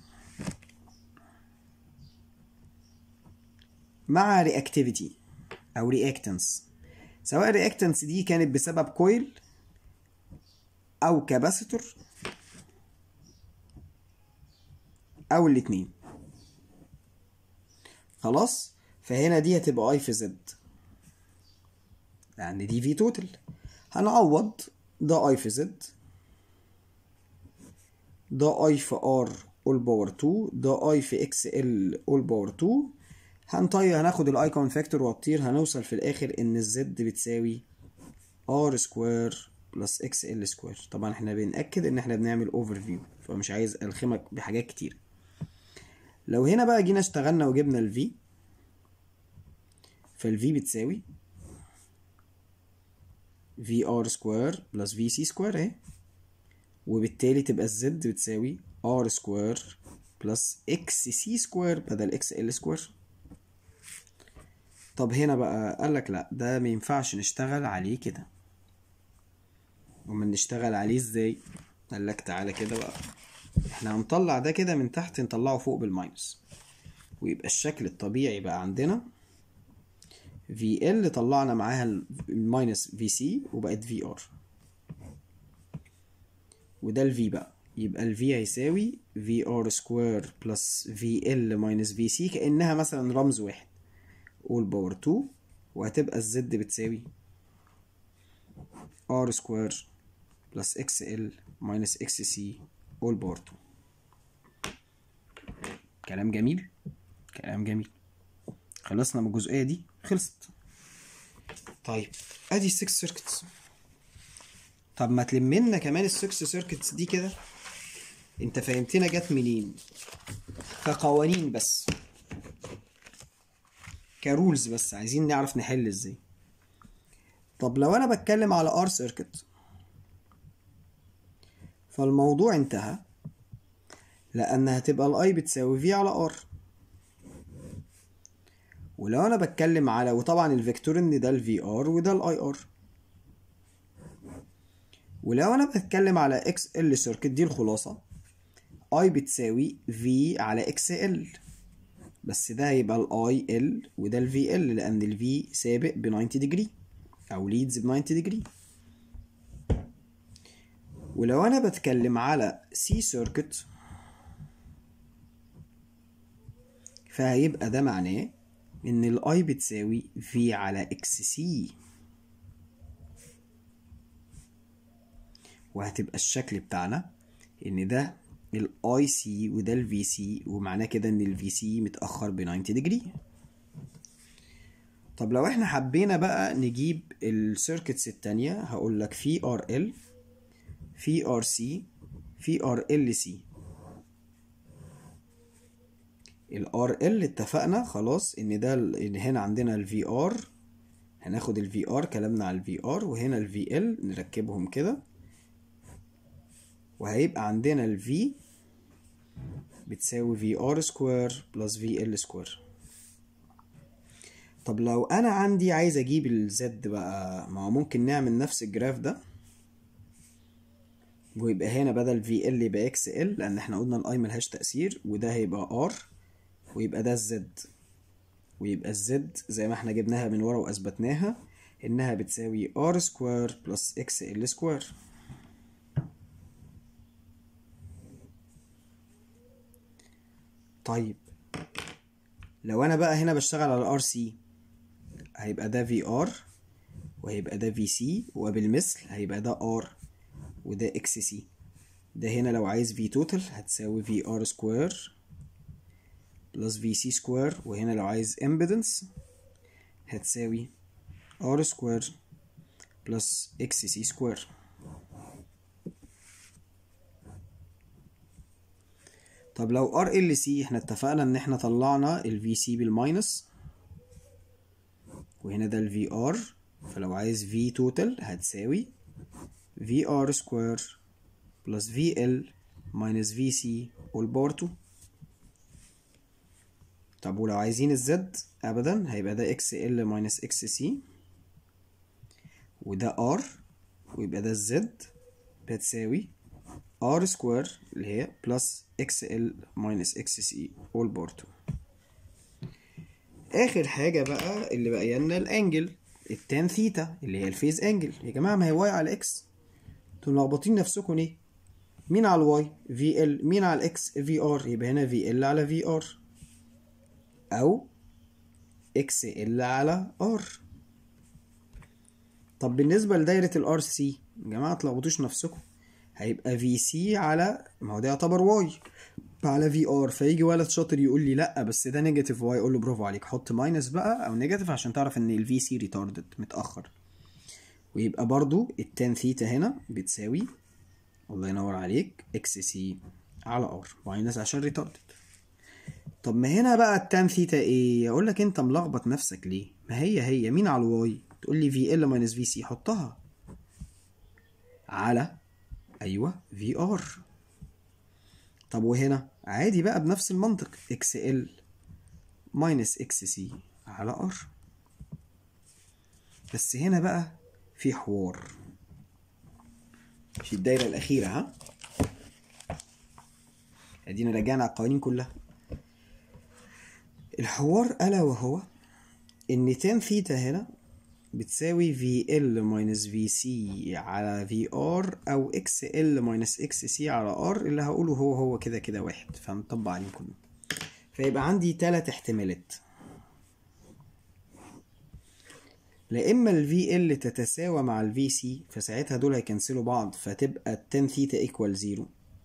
Speaker 1: مع رياكتيفيتي او رياكتنس سواء الرياكتنس دي كانت بسبب كويل او كاباسيتور او الاتنين خلاص فهنا دي هتبقى اي في زد لان دي في توتال هنعوض ده اي في زد ده اي في ار اول باور 2 ده اي في اكس ال اول باور 2 هنطير هناخد الايكون فاكتور وهتطير هنوصل في الاخر ان الزد بتساوي ار سكوير بلس اكس ال سكوير طبعا احنا بنأكد ان احنا بنعمل اوفر فيو فمش عايز الخمك بحاجات كتير لو هنا بقى جينا اشتغلنا وجبنا الفي فالفي بتساوي في ار سكوير بلس في سي سكوير اهي وبالتالي تبقى الزد بتساوي ار سكوير بلس اكس سي سكوير بدل اكس ال سكوير طب هنا بقى قالك لا ده ما ينفعش نشتغل عليه كده امال نشتغل عليه ازاي قالك تعالى كده بقى احنا هنطلع ده كده من تحت نطلعه فوق بالماينس ويبقى الشكل الطبيعي بقى عندنا في ال طلعنا معاها الماينس في سي وبقت في ار وده الفي بقى يبقى الفي هيساوي في ار سكوير بلس في ال ماينس في سي كانها مثلا رمز واحد all باور 2 وهتبقى الزد بتساوي r سكوير بلس اكس ال ماينس اكس سي all باور 2 كلام جميل كلام جميل خلصنا من الجزئية دي خلصت طيب ادي السكس سيركتس طب ما تلم لنا كمان السكس سيركتس دي كده انت فهمتنا جت منين كقوانين بس كرولز بس عايزين نعرف نحل ازاي طب لو انا بتكلم على ار سيركت فالموضوع انتهى لان هتبقى الاي بتساوي في على ار ولو انا بتكلم على وطبعا الفيكتور ان ده الفي ار وده الاي ار ولو انا بتكلم على اكس ال سيركت دي الخلاصه اي بتساوي في على اكس ال بس ده هيبقى الاي ال وده الفي ال لان الفي سابق ب 90 ديجري او ليدز ب 90 ديجري ولو انا بتكلم على سي سيركت فهيبقى ده معناه ان الاي بتساوي في على اكس سي وهتبقى الشكل بتاعنا ان ده الاي سي وده الفي سي ومعناه كده ان الفي سي متاخر ب 90 ديجري طب لو احنا حبينا بقى نجيب السيركتس التانية هقول لك في ار ال في ار سي في ار ال سي الار ال اتفقنا خلاص ان ده ال- ان هنا عندنا الفي ار هناخد الفي ار كلامنا على الفي ار وهنا الفي ال نركبهم كده وهيبقى عندنا الفي بتساوي في ار سكوير بلس في ال سكوير طب لو انا عندي عايز اجيب الزد بقى ما هو ممكن نعمل نفس الجراف ده ويبقى هنا بدل في ال يبقى اكس ال لان احنا قلنا الاي ملهاش تأثير وده هيبقى ار ويبقى ده الزد ويبقى الزد زي ما احنا جبناها من ورا واثبتناها انها بتساوي ار سكوير بلس اكس ال سكوير طيب لو انا بقى هنا بشتغل على ار سي هيبقى ده في ار وهيبقى ده في سي وبالمثل هيبقى ده ار وده اكس سي ده هنا لو عايز في توتال هتساوي في ار سكوير بلس في سي سكوير وهنا لو عايز امبيدنس هتساوي ار سكوير بلس اكس سي سكوير طب لو ار ال سي احنا اتفقنا ان احنا طلعنا الفي سي بالماينس وهنا ده الفي ار فلو عايز في توتال هتساوي في ار سكوير بلس في ال ماينس في سي all باور 2 طب ولو عايزين الزد ابدا هيبقى ده اكس ال ماينس اكس سي وده ار ويبقى ده الزد بتساوي ار سكوير اللي هي بلس اكس ال ماينس اكس سي all باور 2 اخر حاجه بقى اللي بقى لنا الانجل التان ثيتا اللي هي الفيز انجل يا جماعه ما هي واي على اكس انتوا ملخبطين نفسكم ليه مين على الواي في ال مين على الاكس في ار يبقى هنا في ال على في ار او اكس ال على ار طب بالنسبه لدايره الار سي يا جماعه تلخبطوش نفسكم هيبقى في سي على ما هو ده يعتبر واي على في ار فيجي ولد شاطر يقول لي لا بس ده نيجاتيف واي اقول له برافو عليك حط ماينس بقى او نيجاتيف عشان تعرف ان الفي سي ريتاردد متاخر ويبقى برضو التان ثيتا هنا بتساوي الله ينور عليك اكس سي على ار ماينس عشان ريتاردد طب ما هنا بقى التان ثيتا ايه اقول لك انت ملخبط نفسك ليه ما هي هي مين على الواي تقول لي في ال ماينس في سي حطها على ايوه في ار طب وهنا عادي بقى بنفس المنطق اكس ال ماينس اكس سي على ار بس هنا بقى في حوار في الدايرة الأخيرة ها ادينا رجعنا على القوانين كلها الحوار ألا وهو إن تان ثيتا هنا بتساوي في ال ماينس في سي على في ار أو اكس ال ماينس اكس سي على ار اللي هقوله هو هو كده كده واحد فنطبق عليهم كله فيبقى عندي تلات احتمالات لا اما ال VL تتساوى مع ال VC فساعتها دول هيكنسلوا بعض فتبقى التان ثيتا ايكوال زيرو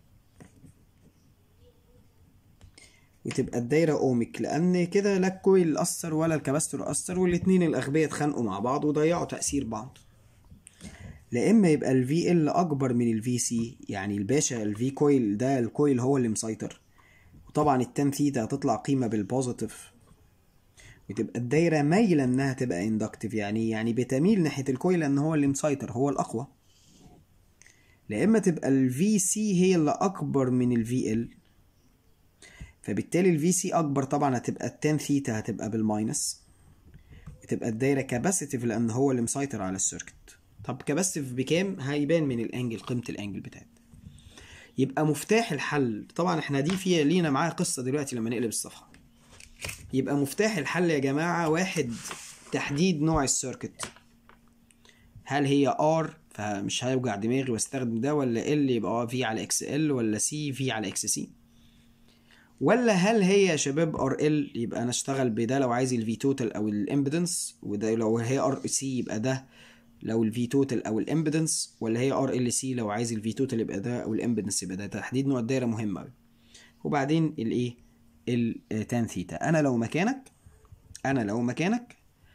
Speaker 1: وتبقى الدايرة اوميك لان كده لا الكويل اثر ولا الكباستور اثر والاتنين الاغبياء اتخانقوا مع بعض وضيعوا تأثير بعض لا اما يبقى ال VL اكبر من ال VC يعني الباشا ال V كويل ده الكويل هو اللي مسيطر وطبعا التان ثيتا هتطلع قيمة بالبوزيتيف وتبقى الدايرة مايلة انها تبقى اندكتيف يعني يعني بتميل ناحية الكويل لان هو اللي مسيطر هو الاقوى لا اما تبقى ال VC هي اللي اكبر من ال VL فبالتالي ال VC اكبر طبعا هتبقى التان ثيتا هتبقى بالماينس وتبقى الدايرة كاباسيتيف لان هو اللي مسيطر على السيركت طب كاباسيتيف بكام هيبان من الانجل قيمة الانجل بتاعتها يبقى مفتاح الحل طبعا احنا دي فيها لينا معاها قصة دلوقتي لما نقلب الصفحة يبقى مفتاح الحل يا جماعة واحد تحديد نوع السيركت هل هي R فمش هيوجع دماغي واستخدم ده ولا L يبقى في على اكس ال ولا C في على اكس سي ولا هل هي يا شباب ار ال يبقى انا اشتغل بده لو عايز الفي توتال او الامبيدنس وده لو هي ار سي يبقى ده لو الفي توتال او الامبيدنس ولا هي ار ال سي لو عايز الفي توتال يبقى ده او الامبيدنس يبقى ده تحديد نوع الدايره مهم قوي وبعدين الايه التان ثيتا انا لو مكانك انا لو مكانك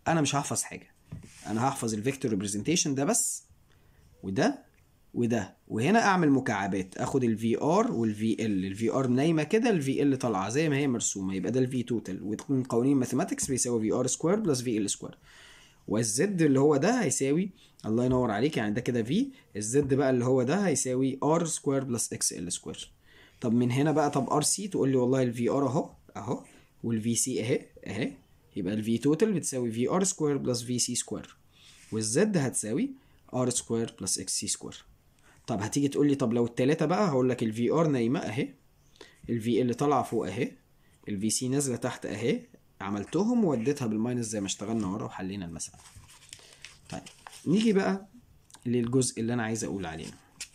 Speaker 1: انا مش هحفظ حاجه انا هحفظ الفيكتور ريبريزنتيشن ده بس وده وده وهنا اعمل مكعبات اخد الفي ار والفي ال الفي ار نايمه كده الفي ال طالعه زي ما هي مرسومه يبقى ده الفي توتال وتكون قوانين ماثيماتكس بيساوي في ار سكوير بلس في ال سكوير والزد اللي هو ده هيساوي الله ينور عليك يعني ده كده في الزد بقى اللي هو ده هيساوي ار سكوير بلس اكس ال سكوير طب من هنا بقى طب ار سي تقول لي والله الفي ار اهو اهو والفي سي اهي اهي يبقى الفي توتال بتساوي في ار سكوير بلس في سي سكوير والزد هتساوي ار سكوير بلس اكس سي سكوير طب هتيجي تقول لي طب لو التلاتة بقى هقول لك الفي ار نايمه اهي الفي ال طالعه فوق اهي الفي سي نازله تحت اهي عملتهم ووديتها بالماينس زي ما اشتغلنا ورا وحلينا المسألة طيب نيجي بقى للجزء اللي انا عايز اقول عليه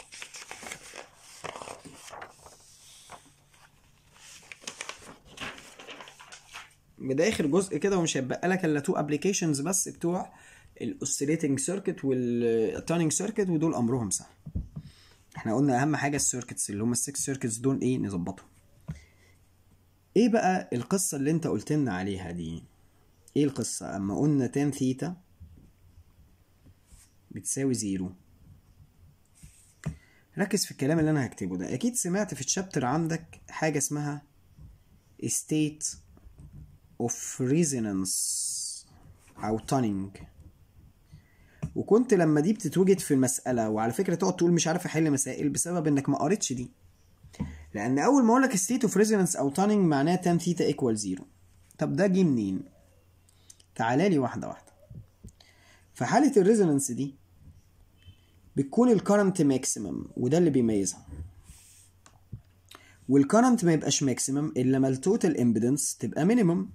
Speaker 1: ده اخر جزء كده ومش هيبقى لك الا تو ابلكيشنز بس بتوع الاوسيليتنج سيركت والتانينج سيركت ودول امرهم سهل احنا قلنا اهم حاجه السيركتس اللي هم السكس سيركتس دول ايه نظبطهم ايه بقى القصه اللي انت قلت لنا عليها دي ايه القصه اما قلنا تان ثيتا بتساوي زيرو ركز في الكلام اللي انا هكتبه ده اكيد سمعت في الشابتر عندك حاجه اسمها state of resonance او tuning وكنت لما دي بتتوجد في المسألة وعلى فكرة تقعد تقول مش عارف احل مسائل بسبب انك ما قريتش دي لان اول ما اقول لك state of resonance او tuning معناه tan theta equal zero طب ده جه منين تعالى لي واحدة واحدة في حالة الريزونانس دي بتكون الكرنت ماكسيمم وده اللي بيميزها والكرنت ما يبقاش ماكسيمم الا لما التوتال امبيدنس تبقى مينيمم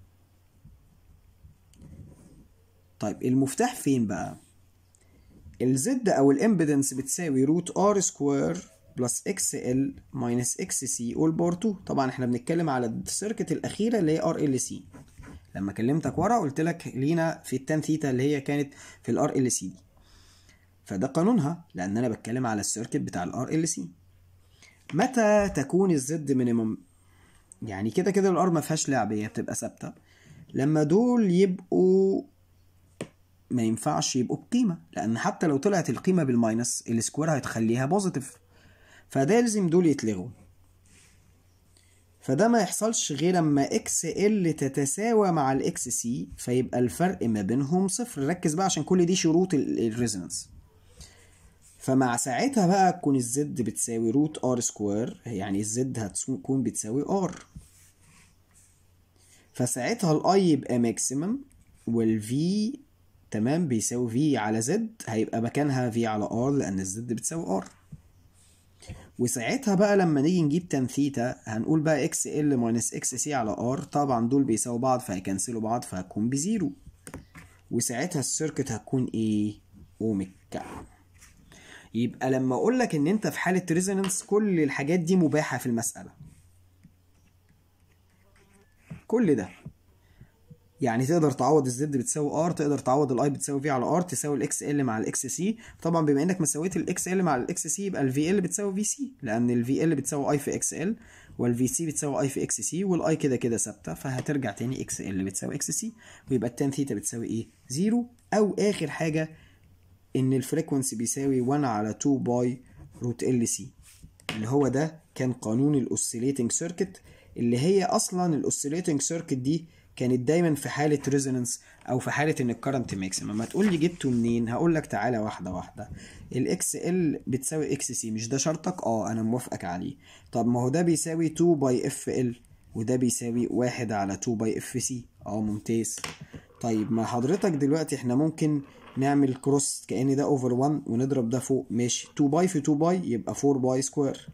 Speaker 1: طيب المفتاح فين بقى الزد او الامبيدنس بتساوي روت ار سكوير بلس اكس ال ماينس اكس سي اول بار 2 طبعا احنا بنتكلم على السيركت الاخيره اللي هي ار ال سي لما كلمتك ورا قلت لك لينا في التان ثيتا اللي هي كانت في الار ال سي دي فده قانونها لان انا بتكلم على السيركت بتاع الار ال سي متى تكون الزد مينيمم يعني كده كده الار ما فيهاش لعب هي بتبقى ثابته لما دول يبقوا ما ينفعش يبقوا بقيمه لان حتى لو طلعت القيمه بالماينس السكوير هتخليها بوزيتيف فده لازم دول يتلغوا فده ما يحصلش غير لما اكس ال تتساوى مع الاكس سي فيبقى الفرق ما بينهم صفر ركز بقى عشان كل دي شروط الريزونانس فمع ساعتها بقى تكون الزد بتساوي روت ار سكوير يعني الزد هتكون بتساوي ار فساعتها الاي يبقى ماكسيمم والفي تمام بيساوي في على زد هيبقى مكانها في على ار لان الزد بتساوي ار وساعتها بقى لما نيجي نجيب تان ثيتا هنقول بقى اكس ال ماينس اكس سي على ار طبعا دول بيساووا بعض فهيكنسلوا بعض فهتكون بزيرو وساعتها السيركت هتكون ايه اوميكا يبقى لما اقول لك ان انت في حاله ريزونانس كل الحاجات دي مباحه في المساله كل ده يعني تقدر تعوض الزد بتساوي ار تقدر تعوض الاي بتساوي في على ار تساوي الاكس ال مع الاكس سي طبعا بما انك ما سويت الاكس ال مع الاكس سي يبقى الفي ال بتساوي في سي لان الفي ال بتساوي اي في اكس ال والفي سي بتساوي اي في اكس سي والاي كده كده ثابته فهترجع تاني اكس ال بتساوي اكس سي ويبقى التان ثيتا بتساوي ايه زيرو او اخر حاجه ان الفريكونسي بيساوي 1 على 2 باي روت ال سي اللي هو ده كان قانون الاوسيليتنج سيركت اللي هي اصلا الاوسيليتنج سيركت دي كانت دايما في حاله ريزونانس او في حاله ان الكرنت ماكسيمم ما تقول لي جبته منين هقول لك تعالى واحده واحده الاكس ال بتساوي اكس سي مش ده شرطك اه انا موافقك عليه طب ما هو ده بيساوي 2 باي اف ال وده بيساوي 1 على 2 باي اف سي اه ممتاز طيب ما حضرتك دلوقتي احنا ممكن نعمل كروس كأن ده اوفر 1 ونضرب ده فوق ماشي 2 باي في 2 باي يبقى 4 باي سكوير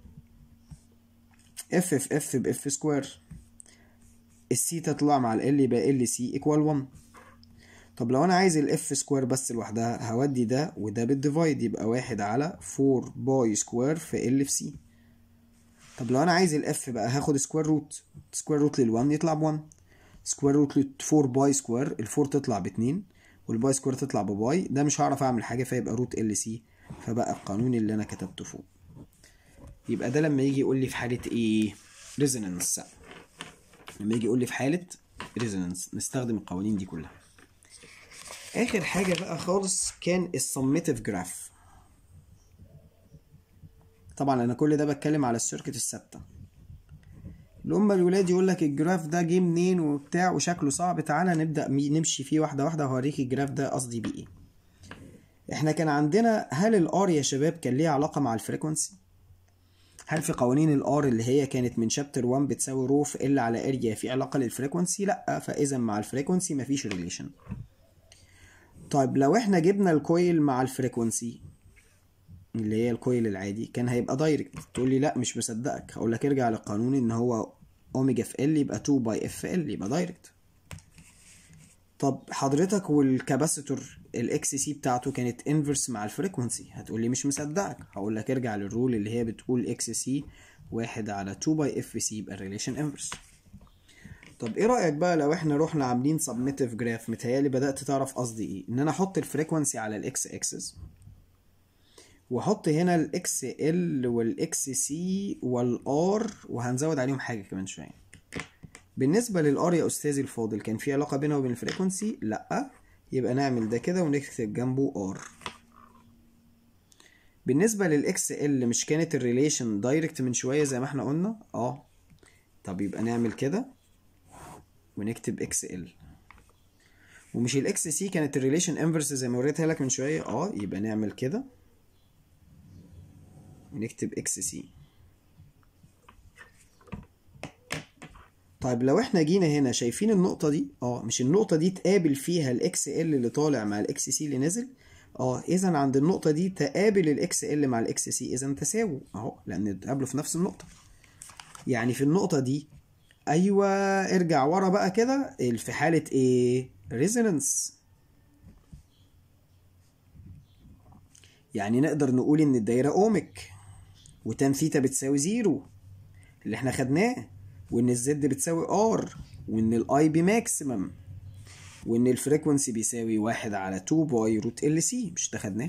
Speaker 1: اف في اف باف سكوير السي تطلع مع ال يبقى ال سي ايكوال 1 طب لو انا عايز الاف سكوير بس لوحدها هودي ده وده بالديفايد يبقى واحد على 4 باي سكوير في ال في سي طب لو انا عايز الاف بقى هاخد سكوير روت سكوير روت لل1 يطلع ب 1 سكوير روت ل 4 باي سكوير ال4 تطلع ب 2 والباي سكوير تطلع بباي ده مش هعرف اعمل حاجه فيبقى روت ال سي فبقى القانون اللي انا كتبته فوق يبقى ده لما يجي يقول لي في حاله ايه ريزونانس لما يجي يقول لي في حاله ريزونانس نستخدم القوانين دي كلها اخر حاجه بقى خالص كان السميتيف جراف طبعا انا كل ده بتكلم على السيركت الثابته اللي هم الولاد يقول لك الجراف ده جه منين وبتاع وشكله صعب تعالى نبدا مي- نمشي فيه واحده واحده وهوريك الجراف ده قصدي بيه ايه احنا كان عندنا هل الار يا شباب كان ليها علاقه مع الفريكونسي هل في قوانين الار اللي هي كانت من شابتر 1 بتساوي رو في ال على اريا في علاقه للفريكونسي لا فاذا مع الفريكونسي مفيش ريليشن طيب لو احنا جبنا الكويل مع الفريكونسي اللي هي الكويل العادي كان هيبقى دايركت تقول لي لا مش مصدقك هقول لك ارجع للقانون ان هو اوميجا في ال يبقى 2 باي اف ال يبقى دايركت طب حضرتك والكاباسيتور الاكس سي بتاعته كانت انفرس مع الفريكونسي هتقول لي مش مصدقك هقول لك ارجع للرول اللي هي بتقول اكس سي واحد على 2 باي اف سي يبقى الريليشن انفرس طب ايه رايك بقى لو احنا رحنا عاملين سبميتيف جراف متهيالي بدات تعرف قصدي ايه ان انا احط الفريكونسي على الاكس اكسس واحط هنا الاكس ال والاكس سي والار وهنزود عليهم حاجه كمان شويه بالنسبه للار يا استاذي الفاضل كان في علاقه بينها وبين الفريكونسي لا يبقى نعمل ده كده ونكتب جنبه ار بالنسبه للاكس ال مش كانت الريليشن دايركت من شويه زي ما احنا قلنا اه طب يبقى نعمل كده ونكتب اكس ال ومش الاكس سي كانت الريليشن انفرس زي ما وريتها لك من شويه اه يبقى نعمل كده ونكتب اكس سي طيب لو احنا جينا هنا شايفين النقطة دي اه مش النقطة دي تقابل فيها الاكس ال اللي طالع مع الاكس سي اللي نازل اه اذا عند النقطة دي تقابل الاكس ال مع الاكس سي اذا تساووا اهو لان اتقابلوا في نفس النقطة يعني في النقطة دي ايوه ارجع ورا بقى كده في حالة ايه ريزونانس يعني نقدر نقول ان الدايرة اوميك وتان ثيتا بتساوي زيرو اللي احنا خدناه وان الزد بتساوي ار وان الاي بماكسيمم وان الفريكونسي بيساوي واحد على 2 باي روت ال سي مش ده خدناه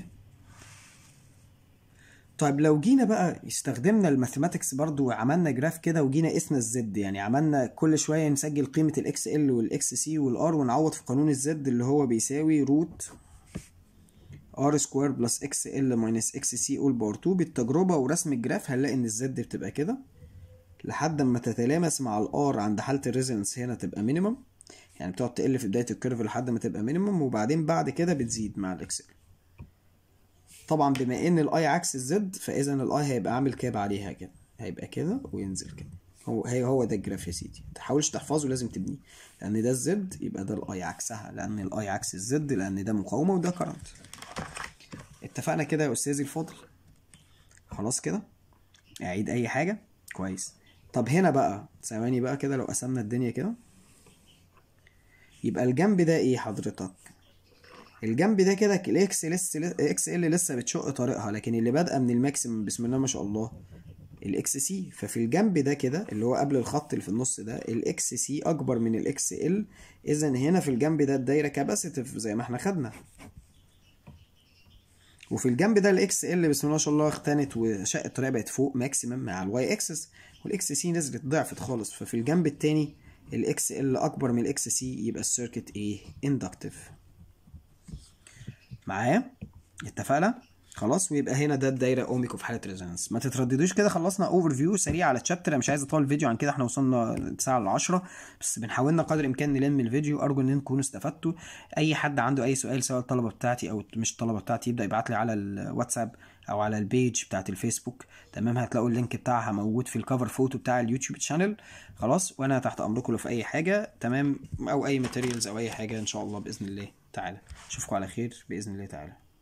Speaker 1: طيب لو جينا بقى استخدمنا الماثيماتكس برضو وعملنا جراف كده وجينا قسنا الزد يعني عملنا كل شويه نسجل قيمه الاكس ال والاكس سي والار ونعوض في قانون الزد اللي هو بيساوي روت ار سكوير بلس اكس ال ماينس اكس سي اول باور 2 بالتجربه ورسم الجراف هنلاقي ان الزد بتبقى كده لحد ما تتلامس مع الار عند حاله الريزونانس هنا تبقى مينيمم يعني بتقعد تقل في بدايه الكيرف لحد ما تبقى مينيمم وبعدين بعد كده بتزيد مع الاكس ال طبعا بما ان الاي عكس الزد فاذا الاي هيبقى عامل كاب عليها كده هيبقى كده وينزل كده هو هي هو ده الجراف يا سيدي ما تحاولش تحفظه لازم تبنيه لان ده الزد يبقى ده الاي عكسها لان الاي عكس الزد لان ده مقاومه وده كرنت اتفقنا كده يا استاذي الفاضل خلاص كده اعيد اي حاجه كويس طب هنا بقى ثواني بقى كده لو قسمنا الدنيا كده يبقى الجنب ده ايه حضرتك الجنب ده كده الاكس لسه اكس ال لسه بتشق طريقها لكن اللي بادئه من الماكسيمم بسم الله ما شاء الله الاكس سي ففي الجنب ده كده اللي هو قبل الخط اللي في النص ده الاكس سي اكبر من الاكس ال اذا هنا في الجنب ده الدايره كاباسيتيف زي ما احنا خدنا وفي الجنب ده الاكس ال بسم الله ما شاء الله اختنت وشقت الطريقه بقت فوق ماكسيمم مع الواي اكسس والاكس سي نزلت ضعفت خالص ففي الجنب التاني الاكس ال اكبر من الاكس سي يبقى السيركت ايه اندكتيف معايا اتفقنا خلاص ويبقى هنا ده الدايره اوميكو في حاله ريزونانس ما تترددوش كده خلصنا اوفر فيو سريع على الشابتر انا مش عايز اطول الفيديو عن كده احنا وصلنا الساعه ل 10 بس بنحاولنا قدر الامكان نلم الفيديو ارجو ان تكونوا استفدتوا اي حد عنده اي سؤال سواء الطلبه بتاعتي او مش الطلبه بتاعتي يبدا يبعت لي على الواتساب او على البيج بتاعت الفيسبوك تمام هتلاقوا اللينك بتاعها موجود في الكفر فوتو بتاع اليوتيوب شانل خلاص وانا تحت امركم لو في اي حاجه تمام او اي ماتيريالز او اي حاجه ان شاء الله باذن الله تعالى اشوفكم على خير باذن الله تعالى